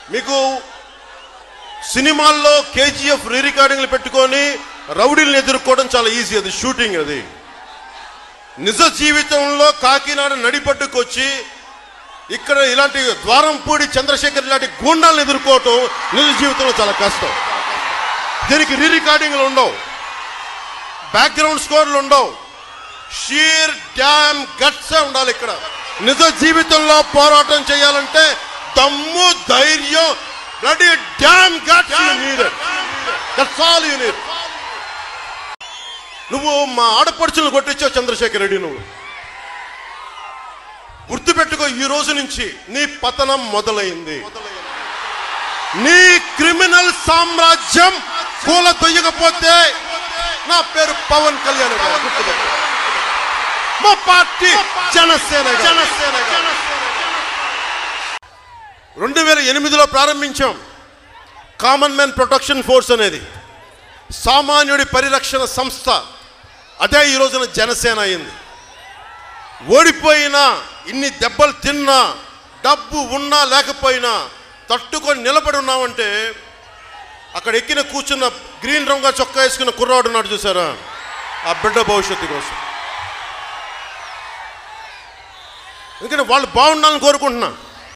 మీకు సినిమాల్లో కేజీఎఫ్ రీ రికార్డింగ్లు పెట్టుకొని రౌడీలను ఎదుర్కోవడం చాలా ఈజీ అది షూటింగ్ అది నిజ జీవితంలో కాకినాడ నడిపట్టుకొచ్చి ఇక్కడ ఇలాంటి ద్వారంపూడి చంద్రశేఖర్ ఇలాంటి గూండాలను ఎదుర్కోవటం నిజ జీవితంలో చాలా కష్టం దీనికి రీ రికార్డింగ్లు ఉండవు బ్యాక్గ్రౌండ్ స్కోర్లు ఉండవు షీర్ డ్యామ్ గట్సే ఉండాలి ఇక్కడ నిజ జీవితంలో పోరాటం చేయాలంటే దమ్ము ధైర్యం ready damn guts that's all you need నువ్వు మా ఆడపడుచులను కొట్టించావు చంద్రశేఖర్ రెడ్డి నువ్వు గుర్తుపెట్టుకో ఈ రోజు నుంచి నీ పతనం మొదలైంది నీ క్రిమినల్ సామ్రాజ్యం కూల తొయ్యకపోతే నా పేరు పవన్ కళ్యాణ్ గారు. గుర్తుపెట్టుకో. మా పార్టీ జనసేన జనసేన రెండు వేల ఎనిమిదిలో ప్రారంభించాం కామన్ మ్యాన్ ప్రొటెక్షన్ ఫోర్స్ అనేది సామాన్యుడి పరిరక్షణ సంస్థ అదే ఈ రోజున జనసేన అయింది ఓడిపోయినా ఇన్ని దెబ్బలు తిన్నా డబ్బు ఉన్నా లేకపోయినా తట్టుకొని నిలబడి ఉన్నామంటే అక్కడ ఎక్కిన కూర్చున్న గ్రీన్ రంగు చొక్కా వేసుకున్న కుర్రాడు ఉన్నాడు చూసారా ఆ బిడ్డ భవిష్యత్తు కోసం ఎందుకంటే వాళ్ళు బాగుండాలని కోరుకుంటున్నా